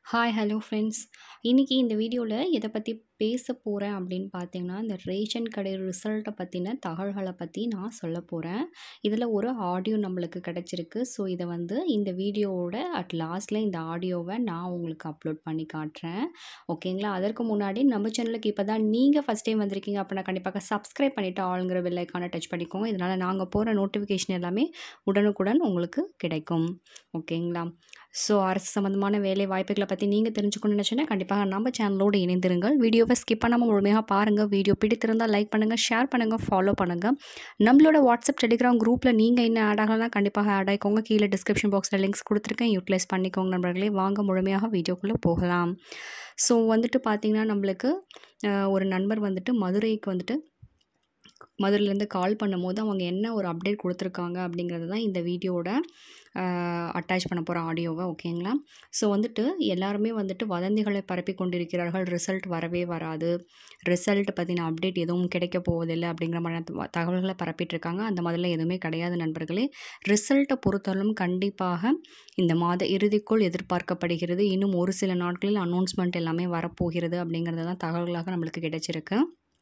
hi hello friends இன்றைக்கி இந்த வீடியோவில் எதை பற்றி பேச போகிறேன் அப்படின்னு பார்த்தீங்கன்னா இந்த ரேஷன் கடை ரிசல்ட்டை பற்றின தகவல்களை பற்றி நான் சொல்ல போகிறேன் இதில் ஒரு ஆடியோ நம்மளுக்கு கிடச்சிருக்கு ஸோ இதை வந்து இந்த வீடியோவோட அட் லாஸ்ட்டில் இந்த ஆடியோவை நான் உங்களுக்கு அப்லோட் பண்ணி காட்டுறேன் ஓகேங்களா அதற்கு முன்னாடி நம்ம சேனலுக்கு இப்போ தான் நீங்கள் ஃபஸ்ட் டைம் வந்திருக்கீங்க அப்படின்னா கண்டிப்பாக சப்ஸ்கிரைப் பண்ணிவிட்டு ஆளுங்கிற பெல்லைக்கான டச் பண்ணிக்கோங்க இதனால் நாங்கள் போகிற நோட்டிஃபிகேஷன் எல்லாமே உடனுக்குடன் உங்களுக்கு கிடைக்கும் ஓகேங்களா ஸோ அரசு சம்மந்தமான வேலை வாய்ப்புகளை பற்றி நீங்கள் தெரிஞ்சுக்கணும்னு நினச்சோன்னா கண்டிப்பாக நம்ம சேனலோடு இணைந்திருங்கள் வீடியோவை ஸ்கிப் பண்ணாமல் முழுமையாக பாருங்கள் வீடியோ பிடித்திருந்தால் லைக் பண்ணுங்கள் ஷேர் பண்ணுங்கள் ஃபாலோ பண்ணுங்கள் நம்மளோட வாட்ஸ்அப் டெலிகிராம் குரூப்பில் நீங்கள் இன்னும் ஆட் ஆகலாம் கண்டிப்பாக ஆட் ஆகிக்கோங்க கீழே டிஸ்கிரிப்ஷன் பாக்ஸில் லிங்க்ஸ் கொடுத்துருக்கேன் யூட்டிலைஸ் பண்ணிக்கோங்க நண்பர்களே வாங்க முழுமையாக வீடியோக்குள்ளே போகலாம் ஸோ வந்துட்டு பார்த்திங்கன்னா நம்மளுக்கு அஹ், ஒரு நண்பர் வந்துட்டு மதுரைக்கு வந்துட்டு மதுரையிலேருந்து கால் பண்ணும்போது அவங்க என்ன ஒரு அப்டேட் கொடுத்துருக்காங்க அப்படிங்கிறது தான் இந்த வீடியோவோட அட்டாச் பண்ண போகிற ஆடியோவை ஓகேங்களா ஸோ வந்துட்டு எல்லாருமே வந்துட்டு வதந்திகளை பரப்பி கொண்டிருக்கிறார்கள் ரிசல்ட் வரவே வராது ரிசல்ட் பற்றின அப்டேட் எதுவும் கிடைக்க போவதில்லை அப்படிங்கிற மாதிரி த- தகவல்களை பரப்பிட்டு இருக்காங்க அந்த மாதிரிலாம் எதுவுமே கிடையாது நண்பர்களே ரிசல்ட்டை பொறுத்தவரைக்கும் கண்டிப்பாக இந்த மாத இறுதிக்குள் எதிர்பார்க்கப்படுகிறது இன்னும் ஒரு சில நாட்களில் அனௌன்ஸ்மெண்ட் எல்லாமே வரப்போகிறது அப்படிங்கிறது தான் தகவல்களாக நம்மளுக்கு கிடைச்சிருக்கு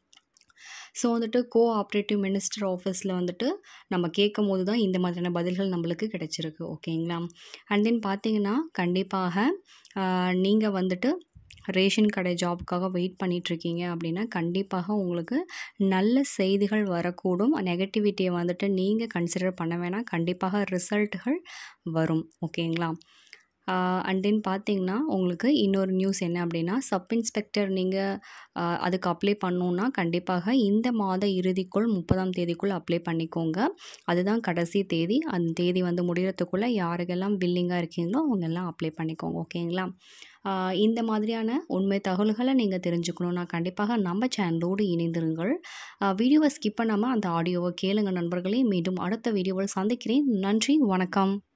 ஸோ வந்துட்டு கோ ஆப்ரேட்டிவ் மினிஸ்டர் ஆஃபீஸில் வந்துட்டு நம்ம கேட்கும் போது தான் இந்த மாதிரியான பதில்கள் நம்மளுக்கு கிடைச்சிருக்கு ஓகேங்களா அண்ட் தென் பார்த்தீங்கன்னா கண்டிப்பாக நீங்கள் வந்துட்டு ரேஷன் கடை ஜாப்க்காக வெயிட் பண்ணிகிட்ருக்கீங்க அப்படின்னா கண்டிப்பாக உங்களுக்கு நல்ல செய்திகள் வரக்கூடும் நெகட்டிவிட்டியை வந்துட்டு நீங்கள் கன்சிடர் பண்ண வேணாம் கண்டிப்பாக ரிசல்ட்டுகள் வரும் ஓகேங்களா அண்ட் தென் பார்த்தீங்கன்னா உங்களுக்கு இன்னொரு நியூஸ் என்ன அப்படின்னா சப் இன்ஸ்பெக்டர் நீங்கள் அதுக்கு அப்ளை பண்ணணுன்னா கண்டிப்பாக இந்த மாத இறுதிக்குள் முப்பதாம் தேதிக்குள் அப்ளை பண்ணிக்கோங்க அதுதான் கடைசி தேதி அந்த தேதி வந்து முடியறதுக்குள்ளே யாருக்கெல்லாம் பில்லிங்காக இருக்கீங்களோ அவங்க எல்லாம் அப்ளை பண்ணிக்கோங்க ஓகேங்களா ஆஹ் இந்த மாதிரியான உண்மை தகவல்களை நீங்கள் தெரிஞ்சுக்கணுன்னா கண்டிப்பாக நம்ம சேனலோடு இணைந்திருங்கள் வீடியோவை ஸ்கிப் பண்ணாமல் அந்த ஆடியோவை கேளுங்க நண்பர்களே மீண்டும் அடுத்த வீடியோவில் சந்திக்கிறேன் நன்றி வணக்கம்